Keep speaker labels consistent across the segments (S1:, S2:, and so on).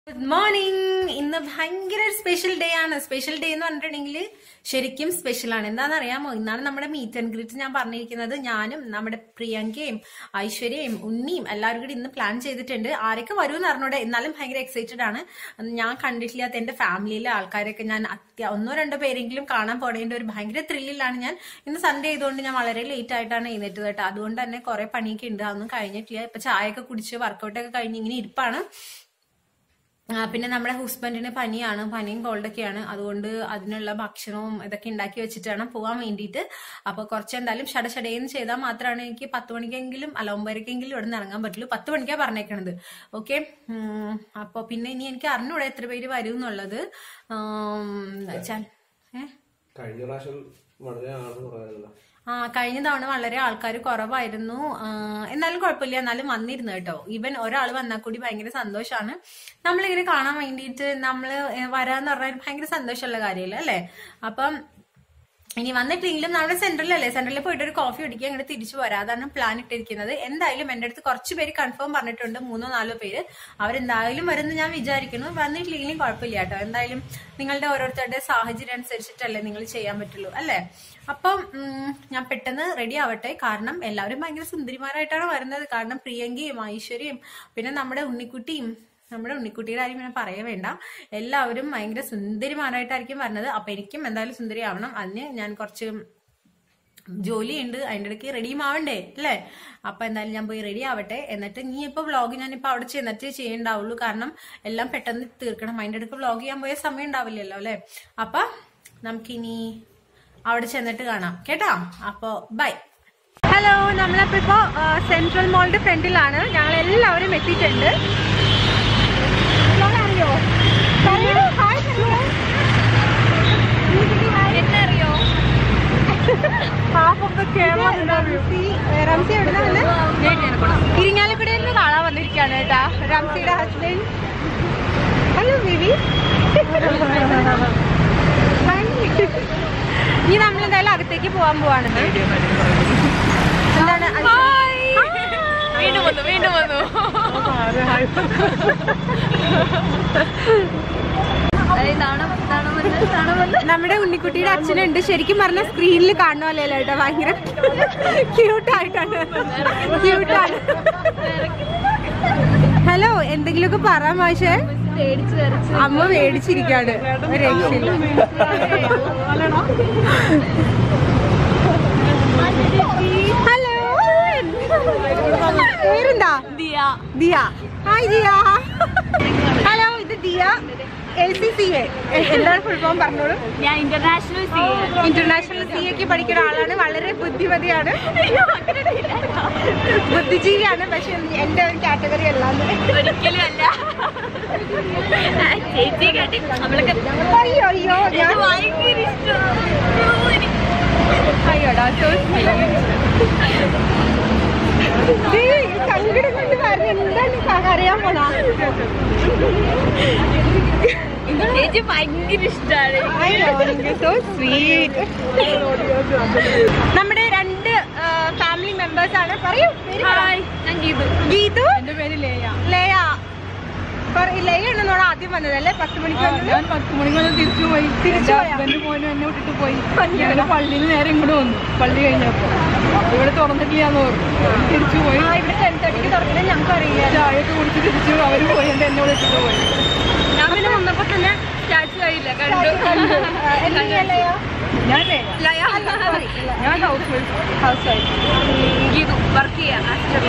S1: Good morning ഇന്ന് ഭയങ്കര special day ആണ് സ്പെഷ്യൽ ഡേ എന്ന് പറഞ്ഞിട്ടുണ്ടെങ്കിൽ ശരിക്കും സ്പെഷ്യൽ ആണ് എന്താണെന്ന് അറിയാമോ ഇന്നാണ് നമ്മുടെ മീറ്റ് ആൻഡ് ഗ്രീറ്റ് ഞാൻ പറഞ്ഞിരിക്കുന്നത് ഞാനും നമ്മുടെ പ്രിയങ്കയും ഐശ്വര്യയും ഉണ്ണിയും എല്ലാവരും കൂടി ഇന്ന് പ്ലാൻ ചെയ്തിട്ടുണ്ട് ആരൊക്കെ വരുമെന്ന് അറിഞ്ഞൂടെ എന്നാലും ഭയങ്കര എക്സൈറ്റഡ് ആണ് ഞാൻ കണ്ടിട്ടില്ലാത്ത എന്റെ ഫാമിലിയിലെ ആൾക്കാരൊക്കെ ഞാൻ അത്യ ഒന്നോ രണ്ടോ പേരെങ്കിലും കാണാൻ പോണേണ്ട ഒരു ഭയങ്കര ത്രില്ലിലാണ് ഞാൻ ഇന്ന് സൺഡേ ആയതുകൊണ്ട് ഞാൻ വളരെ ലേറ്റ് ആയിട്ടാണ് എഴുന്നേറ്റത് കേട്ടോ അതുകൊണ്ട് തന്നെ കുറെ പണിയൊക്കെ ഉണ്ട് അതൊന്നും കഴിഞ്ഞിട്ടില്ല ഇപ്പൊ ചായയൊക്കെ കുടിച്ച് വർക്കൗട്ടൊക്കെ കഴിഞ്ഞ് ഇങ്ങനെ ഇരിപ്പാണ് ആ, പിന്നെ നമ്മുടെ ഹസ്ബൻഡിന് പനിയാണ് പനിയും കോൾഡൊക്കെയാണ് അതുകൊണ്ട് അതിനുള്ള ഭക്ഷണവും ഇതൊക്കെ ഉണ്ടാക്കി വെച്ചിട്ടാണ് പോകാൻ വേണ്ടിയിട്ട് അപ്പൊ കുറച്ച് എന്തായാലും ഷടഷടയെന്ന് ചെയ്താൽ മാത്രമാണ് എനിക്ക് പത്ത് മണിക്കെങ്കിലും അല്ല ഒമ്പതരക്കെങ്കിലും ഇവിടെ നിന്ന് ഇറങ്ങാൻ പറ്റുള്ളൂ പത്ത് മണിക്കാ പറഞ്ഞേക്കണത് ഓക്കെ അപ്പൊ പിന്നെ ഇനി എനിക്ക് അറിഞ്ഞൂടെ എത്ര പേര് വരും എന്നുള്ളത് ചാൽ ഏ
S2: കഴിഞ്ഞ പ്രാവശ്യം വളരെ ആള് കുറവായിരുന്നല്ലോ
S1: ആ കഴിഞ്ഞ തവണ വളരെ ആൾക്കാർ കുറവായിരുന്നു ആ, എന്നാലും കുഴപ്പമില്ല എന്നാലും വന്നിരുന്നു കേട്ടോ ഈവൻ ഒരാൾ വന്നാൽ കൂടി ഭയങ്കര സന്തോഷമാണ് നമ്മളിങ്ങനെ കാണാൻ വേണ്ടിയിട്ട് നമ്മള് ഏ, വരാന്ന് പറഞ്ഞാൽ ഭയങ്കര സന്തോഷമുള്ള കാര്യമല്ലേ അല്ലേ അപ്പം ഇനി വന്നിട്ടില്ലെങ്കിലും നമ്മുടെ സെന്ററിലല്ലേ സെന്ററിൽ പോയിട്ട് ഒരു കോഫി കുടിക്കുക അങ്ങോട്ട് തിരിച്ചു പോരാ അതാണ് പ്ലാൻ ഇട്ടിരിക്കുന്നത് എന്തായാലും എന്റെ അടുത്ത് കുറച്ച് പേര് കൺഫേം പറഞ്ഞിട്ടുണ്ട് മൂന്നോ നാലോ പേര് അവരെന്തായാലും വരുമെന്ന് ഞാൻ വിചാരിക്കുന്നു വന്നിട്ടില്ലെങ്കിലും കുഴപ്പമില്ല കേട്ടോ എന്തായാലും നിങ്ങളുടെ ഓരോരുത്തരുടെ സാഹചര്യം അനുസരിച്ചിട്ടല്ലേ നിങ്ങൾ ചെയ്യാൻ പറ്റുള്ളൂ അല്ലേ അപ്പം ഉം, ഞാൻ പെട്ടെന്ന് റെഡി ആവട്ടെ കാരണം എല്ലാവരും ഭയങ്കര സുന്ദരിമാരായിട്ടാണ് വരുന്നത് കാരണം പ്രിയങ്കയും ഐശ്വര്യയും പിന്നെ നമ്മുടെ ഉണ്ണിക്കുട്ടിയും നമ്മുടെ ഉണ്ണിക്കുട്ടിയുടെ കാര്യം പിന്നെ പറയേ വേണ്ട എല്ലാവരും ഭയങ്കര സുന്ദരിമാരായിട്ടായിരിക്കും വരുന്നത് അപ്പൊ എനിക്കും എന്തായാലും സുന്ദരി ആവണം അതിന് ഞാൻ കുറച്ച് ജോലിയുണ്ട് അതിൻ്റെ ഇടയ്ക്ക് റെഡിയും ആവണ്ടേ അല്ലേ അപ്പൊ എന്തായാലും ഞാൻ പോയി റെഡി ആവട്ടെ എന്നിട്ട് നീ ഇപ്പൊ വ്ളോഗ് ഞാനിപ്പോ അവിടെ ചെന്നിട്ട് ചെയ്യണ്ടാവുള്ളൂ കാരണം എല്ലാം പെട്ടെന്ന് തീർക്കണം അതിൻ്റെ ഇടയ്ക്ക് വ്ളോഗ് ചെയ്യാൻ പോയ സമയം ഉണ്ടാവില്ലല്ലോ അല്ലേ അപ്പൊ നമുക്കിനി അവിടെ ചെന്നിട്ട് കാണാം കേട്ടോ അപ്പോ ബൈ ഹലോ നമ്മളപ്പോ ഇപ്പോ സെൻട്രൽ മോളിന്റെ ഫ്രണ്ടിലാണ് ഞങ്ങൾ എല്ലാവരും എത്തിയിട്ടുണ്ട് അറിയോ എന്നറിയോ half of the Kerala Ramsi എവിടെ ഇരിങ്ങാലക്കുടയിൽ നിന്ന് കാണാൻ വന്നിരിക്കുകയാണ് കേട്ടാ റംസിയുടെ ഹസ്ബൻഡ് ഹലോ ബേബി ഇനി നമ്മൾ എന്തായാലും അകത്തേക്ക് പോവാൻ പോവാണ് എന്താണ് വീണ്ടും വന്നു വീണ്ടും വന്നു നമ്മുടെ ഉണ്ണിക്കുട്ടിയുടെ അച്ഛനുണ്ട് ശരിക്കും പറഞ്ഞ സ്ക്രീനിൽ കാണുന്ന പോലെയല്ല കേട്ടോ ഭയങ്കര ക്യൂട്ടായിട്ടാണ് ക്യൂട്ടാണ് ഹലോ എന്തെങ്കിലുമൊക്കെ പറയാൻ മാഷേ അമ്മ മേടിച്ചിരിക്കാണ് ഒരു രക്ഷയില്ല ഹലോ പേരെന്താ ദിയ ഹായ് ദിയ ഹലോ ഇത് Diya L C C A എന്താണ് ഫുൾ ഫോം പറഞ്ഞോളൂ
S3: ഞാൻ ഇന്റർനാഷണൽ സി
S1: ഇന്റർനാഷണൽ സി എക്ക് പഠിക്കുന്ന ആളാണ് വളരെ ബുദ്ധിമതിയാണ് ബുദ്ധിജീവിയാണ് പക്ഷെ എന്റെ ഒരു കാറ്റഗറി അല്ലാന്ന്
S3: ഒരിക്കലും അല്ല ചേച്ചി കേട്ടി നമ്മളൊക്കെ
S1: അയ്യോ അയ്യോ ഞാൻ
S3: ഭയങ്കര ഇഷ്ടമാണ്
S1: അയ്യോടാ so sweet. ഏയ്, ഈ സങ്കടം കൊണ്ട് കാരണം എന്താണ് ഈ അറിയാൻ പോണാ
S3: ചേച്ചി ഭയങ്കര ഇഷ്ടമാണ്
S1: സോ സ്വീറ്റ് നമ്മുടെ രണ്ട് ഫാമിലി മെമ്പേഴ്സ് ആണ് പറയൂ പേര് പറ.
S3: ഹായ് ഞാൻ ഗീതു
S1: ഗീതു
S4: എന്റെ പേര് ലേയ
S1: ലയ പറ- ലയ ഉണ്ടെന്നോട് ആദ്യം വന്നതല്ലേ പത്ത് മണിക്ക് വന്നത്
S4: ഞാൻ പത്ത് മണിക്ക് വന്ന് തിരിച്ചു പോയി
S1: തിരിച്ചു
S4: എന്റെ
S1: പോയോ?
S4: ഹസ്ബൻഡ് പോലും എന്നെ വിട്ടിട്ട് പോയി ഞങ്ങളുടെ പള്ളിയിൽ നിന്ന് നേരെ ഇങ്ങോട്ട് വന്നു പള്ളി കഴിഞ്ഞപ്പോ അപ്പൊ ഇവിടെ തുറന്നിട്ടില്ലാന്ന് പറഞ്ഞു തിരിച്ചു പോയി
S1: ആ ഇവിടെ ടെൻ തേർട്ടിക്ക് തുറക്കുന്നത് ഞങ്ങൾക്ക് അറിയില്ല
S4: ചായയൊക്കെ കുടിച്ച് തിരിച്ചു അവര് പോയി എന്നിട്ട് എന്നെ വിളിച്ചിട്ട് പോയി
S3: ഞാൻ പിന്നെ വന്നപ്പോ തന്നെ സ്റ്റാച്ചു ആയില്ല കണ്ടു
S1: എന്താ ലയ
S4: ഞാൻ ലേയ. ഞാൻ housewife
S1: housewife
S3: Geethu work ചെയ്യാം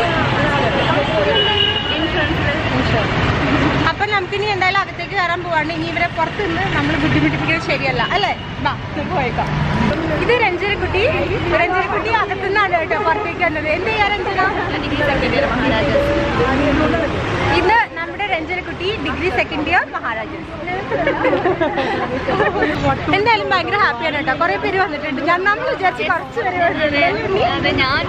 S1: അപ്പൊ നമുക്കിനി എന്തായാലും അകത്തേക്ക് കയറാൻ പോവാണ്ട് ഇനി ഇവരെ പുറത്ത് നിന്ന് നമ്മൾ ബുദ്ധിമുട്ടിപ്പിക്കുന്നത് ശരിയല്ല അല്ലേ വാ നമുക്ക് പോയേക്കാം ഇത് രഞ്ജനക്കുട്ടി രഞ്ജനക്കുട്ടി അകത്തുനിന്നാണ് കേട്ടോ പുറത്തേക്ക് വന്നത് എന്ത് ചെയ്യാ രഞ്ജന ഇത് നമ്മുടെ രഞ്ജനക്കുട്ടി ഡിഗ്രി സെക്കൻഡ് ഇയർ മഹാരാജാസ് എന്തായാലും ഭയങ്കര ഹാപ്പിയാണ് കേട്ടോ കുറെ പേര് വന്നിട്ടുണ്ട് ഞാൻ നമ്മൾ വിചാരിച്ച് കുറച്ച് പേര് വന്നിട്ടുണ്ട്
S3: അതെ ഞാൻ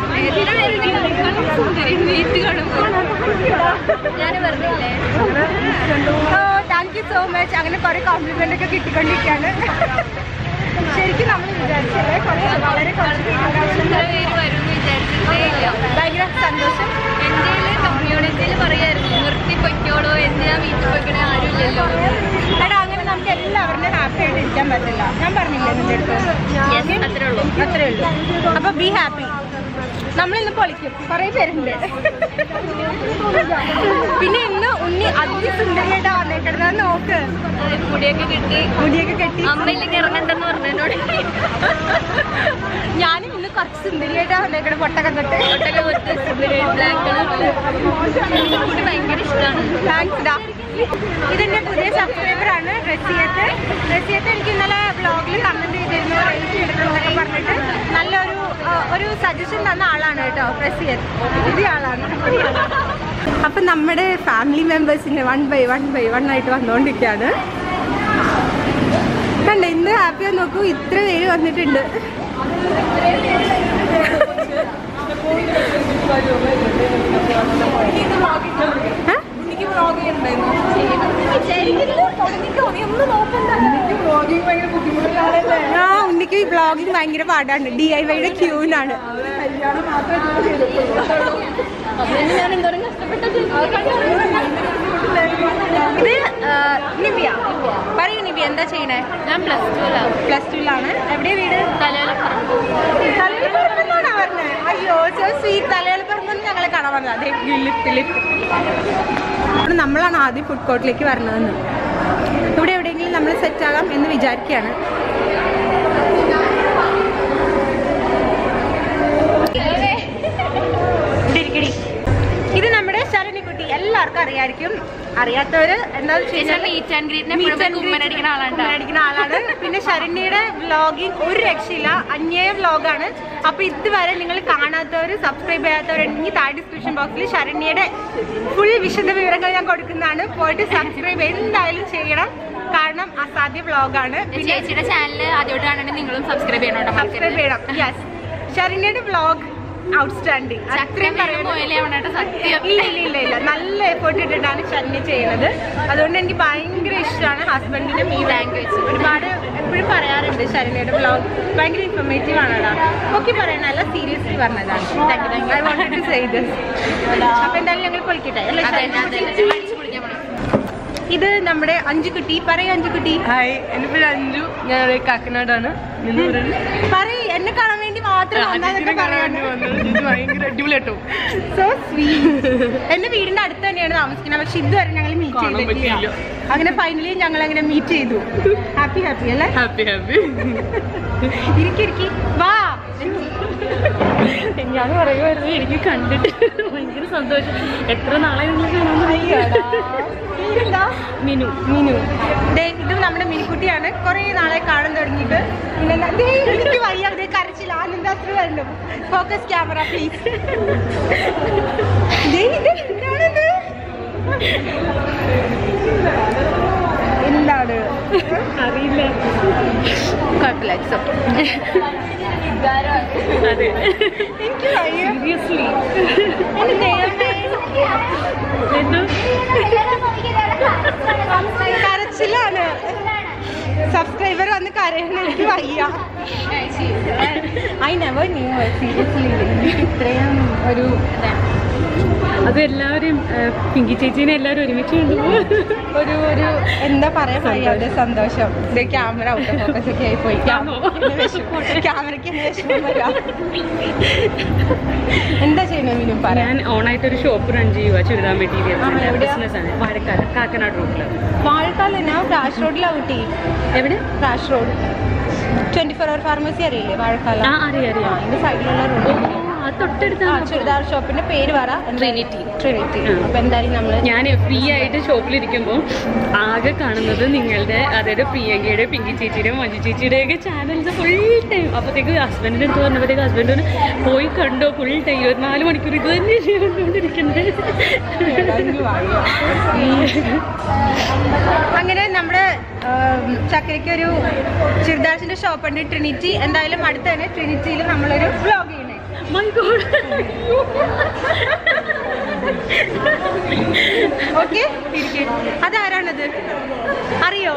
S3: വീട്ടിൽ കാണുമ്പോ ഞാൻ പറഞ്ഞില്ലേ
S1: താങ്ക് യു സോ മച്ച് അങ്ങനെ കുറെ കോംപ്ലിമെന്റ് ഒക്കെ കിട്ടിക്കൊണ്ടിരിക്കുകയാണ് ശരിക്കും നമ്മൾ വിചാരിച്ചല്ലേ കുറെ വളരെ കുറച്ച് പേര് ഉണ്ടാവുമെന്ന്.
S3: ഇത്ര പേര് വരും വിചാരിച്ചിട്ടേ ഇല്ല
S1: ഭയങ്കര സന്തോഷം
S3: എന്റെ കമ്മ്യൂണിറ്റിയിൽ പറയായിരുന്നു നിർത്തി നിർത്തി പൊയ്ക്കോളൂ എന്തിനാ വീട്ടിൽ പോയിക്കണേ ആരുമില്ലല്ലോ
S1: എടാ അങ്ങനെ നമുക്ക് എല്ലാവരുടെയും ഹാപ്പി ആയിട്ട് ഇരിക്കാൻ പറ്റില്ല ഞാൻ പറഞ്ഞില്ലേ നിന്റെ അടുത്ത്
S3: Yes, അത്രേ ഉള്ളൂ
S1: അത്രേ ഉള്ളൂ അപ്പൊ ബി ഹാപ്പി നമ്മൾ ഇന്ന് പൊളിക്കും കുറെ പേരുണ്ട് പിന്നെ ഇന്ന് ഉണ്ണി അതിസുന്ദരിയായിട്ടാ വന്നേക്കണത് നോക്ക്
S3: മുടിയൊക്കെ കിട്ടി
S1: മുടിയൊക്കെ കെട്ടി
S3: അമ്മയിലേക്ക് ഇറങ്ങണ്ടെന്ന് പറഞ്ഞു എന്നോട്
S1: ഞാനും ഇന്ന് കുറച്ച് സുന്ദരിയായിട്ടാ വന്നേക്കണത് പൊട്ടൊക്കെ തൊട്ട്
S3: ഒട്ടൊക്കെ തൊട്ട് ബ്ലാക്ക് കളറില് മുടി ഭയങ്കര ഇഷ്ടമാണ്
S1: താങ്ക്സ് ഡാ ഇതെന്റെ പുതിയ സബ്സ്ക്രൈബർ ആണ് റസിയത്ത് റസിയത്ത് എനിക്ക് ഇന്നലെ ബ്ലോഗിൽ കമന്റ് ചെയ്തിരുന്നു റേറ്റ് എടുക്കണമെന്നൊക്കെ പറഞ്ഞിട്ട് നല്ലൊരു ആ, ഒരു സജഷൻ തന്ന ആളാണ് കേട്ടോ റസിയത്ത് പുതിയ ആളാണ് അപ്പൊ നമ്മുടെ ഫാമിലി മെമ്പേഴ്സിന് one by one by one ആയിട്ട് വന്നുകൊണ്ടിരിക്കുകയാണ് കണ്ട ഇന്ന് ഹാപ്പി നോക്കൂ ഇത്ര പേര് വന്നിട്ടുണ്ട് ഏ? ആ ഉണ്ണിക്ക് ബ്ലോഗിങ് ഭയങ്കര പാടാണ് ഡി ഐ വൈയുടെ ക്യൂനാണ്
S3: ഞാൻ എന്തോരം കഷ്ടപ്പെട്ടത്
S1: ഇത് ആ, നിവ്യ പറയൂ നിവ്യ എന്താ ചെയ്യണേ
S3: ഞാൻ പ്ലസ് ടുവിലാണ്
S1: പ്ലസ് ടുവിലാണ് എവിടെയാ വീട്
S3: തലയിലപ്പുറം
S1: തലയോലപ്പറമ്പാണോ പറഞ്ഞത് അയ്യോ സോ സ്വീറ്റ് തലയോലപ്പറമ്പെന്ന് ഞങ്ങളെ കാണാൻ പറഞ്ഞത് അതെ ലിഫ്റ്റ് ലിഫ്റ്റ് അപ്പോൾ നമ്മളാണ് ആദ്യം ഫുഡ് കോർട്ടിലേക്ക് വരണതെന്ന് ഇവിടെ എവിടെയെങ്കിലും നമ്മൾ സെറ്റ് ആകാം എന്ന് വിചാരിക്കുകയാണ് ഇടിരിക്കിടി. ഇത് നമ്മുടെ ശരണിക്കുട്ടി എല്ലാവർക്കും അറിയായിരിക്കും അറിയാത്തവര് എന്താ
S3: ഞാൻ മീറ്റ് ആൻഡ് ഗ്രീറ്റിനെ
S1: Meet and greet
S3: കുമ്മനടിക്കുന്ന ആളാണ്
S1: കുമ്മനടിക്കുന്ന ആളാണ് പിന്നെ ശരണ്യയുടെ വ്ളോഗിങ് ഒരു രക്ഷയില്ല അന്യായ വ്ളോഗാണ് അപ്പൊ ഇതുവരെ നിങ്ങൾ കാണാത്തവര് സബ്സ്ക്രൈബ് ചെയ്യാത്തവരുണ്ടെങ്കിൽ താഴെ ഡിസ്ക്രിപ്ഷൻ ബോക്സിൽ ശരണ്യയുടെ ഫുൾ വിശദ വിവരങ്ങൾ ഞാൻ കൊടുക്കുന്നതാണ് പോയിട്ട് സബ്സ്ക്രൈബ് എന്തായാലും ചെയ്യണം കാരണം അസാധ്യ വ്ളോഗാണ് പിന്നെ
S3: ചേച്ചിയുടെ ചാനൽ ആദ്യമായിട്ട് കാണണമെങ്കിൽ നിങ്ങളും സബ്സ്ക്രൈബ് ചെയ്യണം
S1: സബ്സ്ക്രൈബ് ചെയ്യണം യെസ് ശരണ്യയുടെ വ്ളോഗ് ഔട്ട്സ്റ്റാൻഡിങ് അത്രയും പറയാൻ
S3: പോയാലേ സത്യം
S1: ഇല്ല ഇല്ല ഇല്ല ഇല്ല നല്ല എഫേർട്ട് ഇട്ടിട്ടാണ് ഷന്നി ചെയ്യുന്നത് അതുകൊണ്ട് എനിക്ക് ഭയങ്കര ഇഷ്ടമാണ് ഹസ്ബൻഡിനും ഈ ലാംഗ്വേജ് ഒരുപാട് എപ്പോഴും പറയാറുണ്ട് ശരണ്യയുടെ ബ്ലോഗ് ഭയങ്കര ഇൻഫോർമേറ്റീവ് ആണടാ ഓക്കെ പറയണല്ല സീരിയസ്ലി പറഞ്ഞതാണ് I wanted to say this അപ്പൊ എന്തായാലും ഞങ്ങൾ പൊളിക്കട്ടെ അല്ലേ
S3: അതെ
S1: ശരണ്യ?
S3: അതെ അടിച്ചു പൊളിക്കാൻ പോണം
S1: ഇത് നമ്മുടെ അഞ്ചു കുട്ടി പറയൂ അഞ്ചു കുട്ടി
S4: ഹായ് എൻ്റെ പേര് അഞ്ജു ഞാൻ കാക്കനാടാണ് നിന്ന് പറയുന്നത്
S1: പറയ് എന്നെ കാണാൻ വേണ്ടി മാത്രം വന്നതൊക്കെ പറയാണ്ട്
S4: ഭയങ്കര അടിപൊളി കേട്ടോ
S1: സോ സ്വീറ്റ് എന്റെ വീടിന്റെ അടുത്ത് തന്നെയാണ് താമസിക്കുന്നത് പക്ഷെ ഇതുവരെ ഞങ്ങൾ മീറ്റ്
S4: കാണാൻ
S1: ചെയ്തിട്ടില്ല
S4: പറ്റിയില്ല.
S1: അങ്ങനെ ഫൈനലി ഞങ്ങൾ അങ്ങനെ മീറ്റ് ചെയ്തു ഹാപ്പി ഹാപ്പി അല്ലേ
S4: ഹാപ്പി ഹാപ്പി
S1: ഇരിക്കിരിക്കി വാ
S4: ഞാൻ പറയുമായിരുന്നു എനിക്ക് കണ്ടിട്ട് ഭയങ്കര സന്തോഷം എത്ര നാളെ നിങ്ങൾ കാണാൻ
S1: പേരെന്താ?
S4: മിനു
S1: മിനു ദേ ഇതും നമ്മുടെ മിനിക്കുട്ടിയാണ് കുറെ നാളെ കാണാൻ തുടങ്ങിയിട്ട് പിന്നെ എന്താ- ദേ എനിക്ക് വയ്യ ദേ കരച്ചില്ല ആനന്ദാത്ര വരണം ഫോക്കസ് ക്യാമറ പ്ലീസ് എന്താണിത് എന്താണ്
S4: അറിയില്ല
S1: കുഴപ്പമില്ല it's okay.
S4: അതെ
S1: എനിക്ക് വയ്യ
S4: സീരിയസ്ലി
S1: എന്റെ ദൈവമേ.
S4: എന്തോ
S1: കരച്ചിലാണ് സബ്സ്ക്രൈബർ വന്ന് കരയണ എനിക്ക് വയ്യ ഐ നെവർ ന്യൂ സീരിയസ്ലി ഇത്രയും ഒരു
S4: അത് എല്ലാവരും പിങ്കി ചേച്ചീനെ എല്ലാവരും ഒരുമിച്ച് കൊണ്ടുപോകും
S1: ഒരു ഒരു എന്താ പറയാൻ വയ്യ ഒരു സന്തോഷം ഇത് ക്യാമറ ഔട്ട് ഫോക്കസ് ഒക്കെ ആയി പോയി ക്യാമറയ്ക്ക് വിഷമം വരാം എന്താ ചെയ്യുന്നത് മിനു പറയാൻ
S4: ഞാൻ ഓണായിട്ട് ഒരു ഷോപ്പ് റൺ ചെയ്യുക ചുരിദാർ
S1: ആ,
S4: മെറ്റീരിയൽസ്
S1: എവിടെയാ?
S4: ബിസിനസ് ആണ് വാഴക്കാട് കാക്കനാട് റോഡില്
S1: വാഴക്കാല ഞാൻ ക്രാഷ് റോഡിലാണ് ഊട്ടി
S4: എവിടെ
S1: crash road twenty four hour pharmacy അറിയില്ലേ വാഴക്കാല
S4: ആ അറിയാം
S1: ആ,
S4: അറിയാം
S1: ഇതിന്റെ സൈഡിലുള്ള റോഡ്
S4: ആ തൊട്ടടുത്ത
S1: ആ ചുരിദാർ ഷോപ്പിന്റെ പേര് പറ
S4: Trinity.
S1: ട്രിനിറ്റി
S4: ആ.
S1: അപ്പൊ എന്തായാലും നമ്മള്
S4: ഞാൻ ഫ്രീ ആയിട്ട് ഷോപ്പിലിരിക്കുമ്പോൾ ആകെ കാണുന്നത് നിങ്ങളുടെ അതായത് പ്രിയങ്കയുടെ പിങ്കി ചേച്ചിയുടെയും മഞ്ജു ചേച്ചിയുടെ ഒക്കെ ചാനൽസ് ഫുൾ ടൈം അപ്പോഴത്തേക്ക് ഹസ്ബൻഡിൻ്റെ അടുത്ത് പറഞ്ഞപ്പോഴത്തേക്ക് ഹസ്ബൻഡിന് പോയി കണ്ടോ ഫുൾ ടൈം ഇരുപത്തിനാല് മണിക്കൂർ ഇത് തന്നെ കണ്ടുകൊണ്ടിരിക്കുന്നത്
S1: അങ്ങനെ നമ്മുടെ ആം, ചക്കരയ്ക്ക് ഒരു ചുരിദാർസിന്റെ ഷോപ്പ് ഉണ്ട് ട്രിനിറ്റി എന്തായാലും അടുത്ത് തന്നെ ട്രിനിറ്റിയിൽ നമ്മളൊരു വ്ലോഗ് ചെയ്യണേ
S4: മൈ ഗോഡ്
S1: ഓക്കെ അതാരാണത് അറിയോ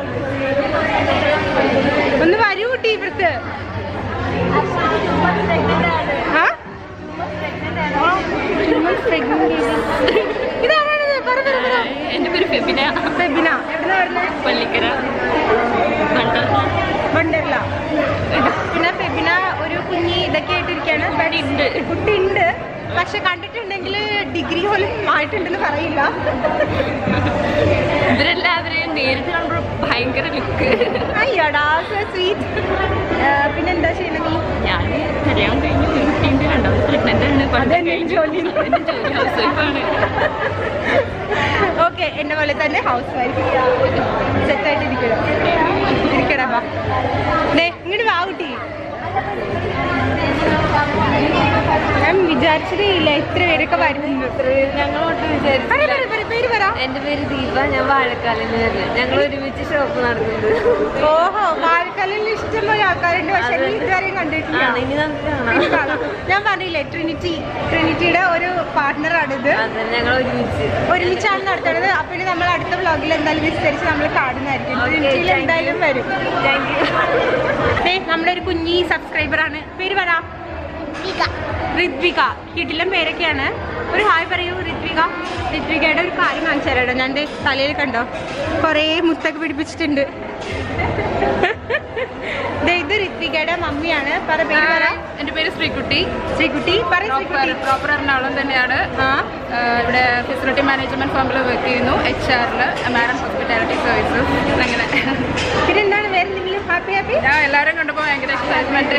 S1: ഒന്ന് വരൂ കുട്ടി ഇവിടുത്തെ ആ? Women's pregnant baby. ഇതാരാണിത് പറ പറ പറ
S4: എന്റെ പേര് ഫെബിന
S1: ഫെബിന എവിടുന്നാ വരുന്നത്
S4: പള്ളിക്കര വണ്ടർ
S1: വണ്ടർല പിന്നെ ഫെബിന ഒരു കുഞ്ഞി ഇതൊക്കെ ആയിട്ടിരിക്കാണ്
S4: ഉണ്ട്.
S1: കുട്ടി ഉണ്ട് പക്ഷെ കണ്ടിട്ടുണ്ടെങ്കിൽ ഡിഗ്രി പോലും ആയിട്ടുണ്ടെന്ന് പറയില്ല
S4: ഇവരെല്ലാവരെയും നേരിട്ട് കാണുമ്പോൾ ഭയങ്കര ലുക്ക്
S1: അയ്യടാ സ്വീറ്റ് പിന്നെ എന്താ ചെയ്യണത് നീ
S4: ഞാൻ കല്യാണം കഴിഞ്ഞു ഒരു കുട്ടീൻ്റെ രണ്ടാമത് പ്രഗ്നന്റ് ആണ് പണ്ട്
S1: അതെന്നെ ജോലി.
S4: എന്റെ ജോലി ഹൗസ് വൈഫാണ്
S1: ഓക്കെ എന്നെ പോലെ തന്നെ ഹൗസ് വൈഫ് സെറ്റായിട്ട് ഇരിക്കണം ഇരിക്കടാ വാ ദേ ഇങ്ങോട്ട് വാ കുട്ടി ഞാൻ വിചാരിച്ചതേ ഇല്ല ഇത്ര പേരൊക്കെ വരുന്നു
S3: ഞങ്ങളോട്ട്
S1: പറ, പറ, പറ, പേര് പറ
S3: എന്റെ പേര് ദീപ ഞാൻ വാഴക്കാലിന് വരുന്നത് ഞങ്ങൾ ഒരുമിച്ച് ഷോപ്പ് നടത്തുന്നത്
S1: ഓഹോ വാഴക്കാലിൽ ഇഷ്ടംപോലെ ആൾക്കാരുണ്ട് പക്ഷെ നീ ഇതുവരെയും കണ്ടിട്ടില്ല
S3: ആണ്, ഇനി നമുക്ക് കാണാം
S1: ഇനി കാണാം. ഞാൻ പറഞ്ഞില്ലേ ട്രിനിറ്റി ട്രിനിറ്റിയുടെ ഒരു പാർട്ട്ണറാണിത്
S3: അതെ ഞങ്ങൾ ഒരുമിച്ച്
S1: ഒരുമിച്ചാണ് നടത്തുന്നത് അപ്പൊ ഇനി നമ്മൾ അടുത്ത വ്ളോഗിൽ എന്തായാലും വിസ്തരിച്ച് നമ്മൾ കാണുന്നതായിരിക്കും
S3: Okay,
S1: ട്രിനിറ്റിയിൽ
S3: thank you.
S1: എന്തായാലും വരും
S3: താങ്ക് യു
S1: ദേ, നമ്മുടെ ഒരു കുഞ്ഞി സബ്സ്ക്രൈബർ ആണ് പേര് പറ ഋത്വിക കിടിലം പേരൊക്കെയാണ് ഒരു ഹായ് പറയൂ ഋത്വിക ഋത്വികയുടെ ഒരു കാര്യം കാണിച്ചു തരാം ഞാൻ ദേ തലയിൽ കണ്ടോ കുറേ മുത്തൊക്കെ പിടിപ്പിച്ചിട്ടുണ്ട് ദേ, ഇത് ഋത്വികയുടെ മമ്മിയാണ് പറ പേര് പറ
S5: എന്റെ പേര് ശ്രീകുട്ടി
S1: ശ്രീകുട്ടി പറ ശ്രീകുട്ടി
S5: പ്രോപ്പർ എറണാകുളം തന്നെയാണ്
S1: ആ
S5: ആഹ് ഇവിടെ ഫെസിലിറ്റി മാനേജ്മെന്റ് ഫാമിൽ വർക്ക് ചെയ്യുന്നു എച്ച് ആറിൽ മാഡം ഹോസ്പിറ്റാലിറ്റി സർവീസസ് അങ്ങനെ
S1: പിന്നെ എന്താണ് വേറെ എന്തെങ്കിലും ഹാപ്പി ഹാപ്പി
S5: ഞാൻ എല്ലാവരും കണ്ടപ്പോൾ ഭയങ്കര എക്സൈറ്റ്മെന്റ്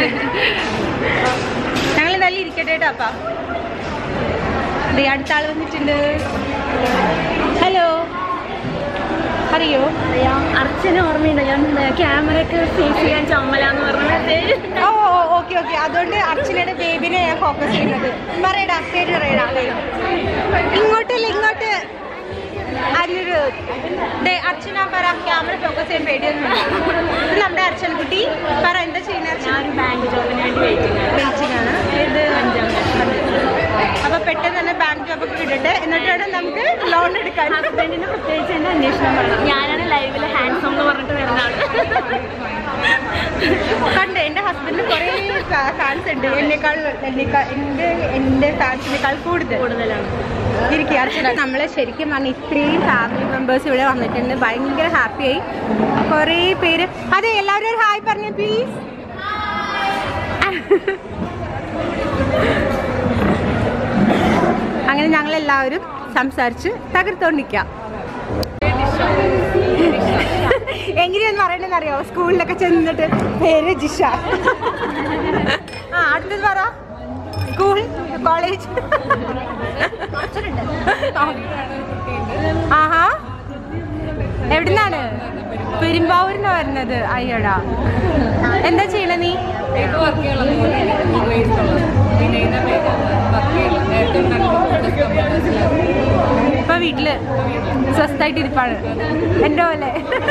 S1: ഞങ്ങൾ എന്തായാലും ഇരിക്കട്ടെ കേട്ടോ അപ്പ ദേ, അടുത്ത ആൾ വന്നിട്ടുണ്ട് ഹലോ അറിയോ
S4: അർച്ചന ഓർമ്മയുണ്ടോ ഞാൻ ക്യാമറ ഒക്കെ ഫേസ് ചെയ്യാൻ ചമ്മലാന്ന് പറഞ്ഞ
S1: ഓ ഓക്കെ ഓക്കെ അതുകൊണ്ട് അർച്ചനയുടെ ബേബിനെ ഞാൻ ഫോക്കസ് ചെയ്യുന്നത് പറയടാ പേര് പറയടാ ഇങ്ങോട്ടല്ല ഇങ്ങോട്ട് അതിലൊരു ദേ, അർച്ചന പറ ക്യാമറ ഫോക്കസ് ചെയ്യാൻ പേടിയൊന്നും ഇത് നമ്മുടെ അർച്ചന കുട്ടി പറ എന്താ ചെയ്യുന്ന അർച്ചന
S4: ഞാൻ ബാങ്ക് ജോബിന് വേണ്ടി വെയിറ്റിംഗ്
S1: വെയിറ്റിംഗ് ആണ് ഇത് അപ്പൊ പെട്ടെന്ന് തന്നെ ബാങ്ക് ജോബൊക്കെ കിട്ടട്ടെ എന്നിട്ട് വേണം നമുക്ക് ലോൺ എടുക്കാൻ
S4: ഹസ്ബൻഡിന് പ്രത്യേകിച്ച് എന്റെ അന്വേഷണം പറയണം ഞാനാണ് ലൈവിൽ ഹാൻഡ്സം എന്ന് പറഞ്ഞിട്ട് വരുന്ന ആള്
S1: കണ്ട് എന്റെ ഹസ്ബൻഡിന് കുറേ ഫാൻസ് ഉണ്ട് എന്നെക്കാൾ എന്നെക്കാൾ എന്റെ എന്റെ ഫാൻസിനേക്കാൾ കൂടുതൽ
S4: കൂടുതലാണ്
S1: ഇരിക്കുക അർച്ചന നമ്മൾ ശരിക്കും പറഞ്ഞ ഇത്രയും ഫാമിലി മെമ്പേഴ്സ് ഇവിടെ വന്നിട്ടുണ്ട് ഭയങ്കര ഹാപ്പിയായി കുറേ പേര് അതെ എല്ലാവരും ഒരു ഹായ് പറഞ്ഞു പ്ലീസ് അങ്ങനെ ഞങ്ങൾ എല്ലാവരും സംസാരിച്ച് തകർത്തോണ്ടിരിക്കാം എങ്ങനെയാന്ന് പറയണെന്ന് അറിയോ സ്കൂളിലൊക്കെ ചെന്നിട്ട് പേര് ജിഷ ആ അടുത്തത് പറ സ്കൂൾ കോളേജ് ആഹാ എവിടുന്നാണ് പെരുമ്പാവൂരിനാ വരുന്നത് അയ്യടാ എന്താ ചെയ്യണ നീ ഇപ്പൊ വീട്ടില് സ്വസ്ഥായിട്ട് ഇരിപ്പാണ് എന്റെ പോലെ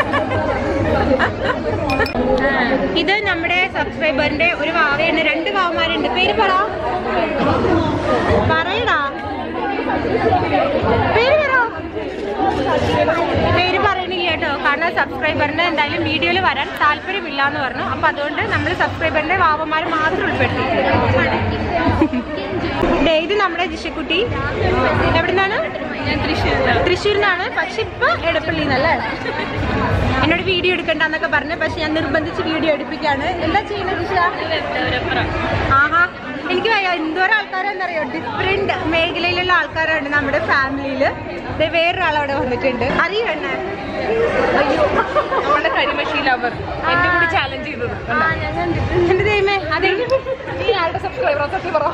S1: ഇത് നമ്മുടെ സബ്സ്ക്രൈബറിന്റെ ഒരു വാവയാണ് രണ്ട് വാവമാരുണ്ട് പേര് പറ പറയടാ പേര് പറ പേര് പറയണില്ല കേട്ടോ കാരണം സബ്സ്ക്രൈബറിന് എന്തായാലും വീഡിയോയിൽ വരാൻ താല്പര്യമില്ല എന്ന് പറഞ്ഞു അപ്പൊ അതുകൊണ്ട് നമ്മൾ സബ്സ്ക്രൈബറിന്റെ വാവന്മാർ മാത്രം ഉൾപ്പെടുത്തി ദേ, ഇത് നമ്മുടെ ജിഷക്കുട്ടി എവിടുന്നാണ്
S5: ഞാൻ തൃശ്ശൂരിലാണ്
S1: തൃശ്ശൂരിൽ നിന്നാണ് പക്ഷെ ഇപ്പൊ എടപ്പള്ളിന്നല്ലേ എന്നോട് വീഡിയോ എടുക്കണ്ടെന്നൊക്കെ പറഞ്ഞു പക്ഷെ ഞാൻ നിർബന്ധിച്ച് വീഡിയോ എടുപ്പിക്കാണ് എന്താ ചെയ്യുന്നത് ജിഷ ആഹാ എനിക്ക് വയ്യ എന്തോരം ആൾക്കാരെന്നറിയോ ഡിഫറെന്റ് മേഖലയിലുള്ള ആൾക്കാരാണ് നമ്മുടെ ഫാമിലിയില് ദേ വേറൊരാൾ അവിടെ വന്നിട്ടുണ്ട് അറിയോ എന്നെ
S5: നമ്മുടെ കരിമഷി ലവർ എന്റെ കൂടി ചാലഞ്ച് ചെയ്തത്
S1: എന്റെ ദൈവമേ അതെ
S5: നീ ആരുടെ സബ്സ്ക്രൈബർ സത്യം പറ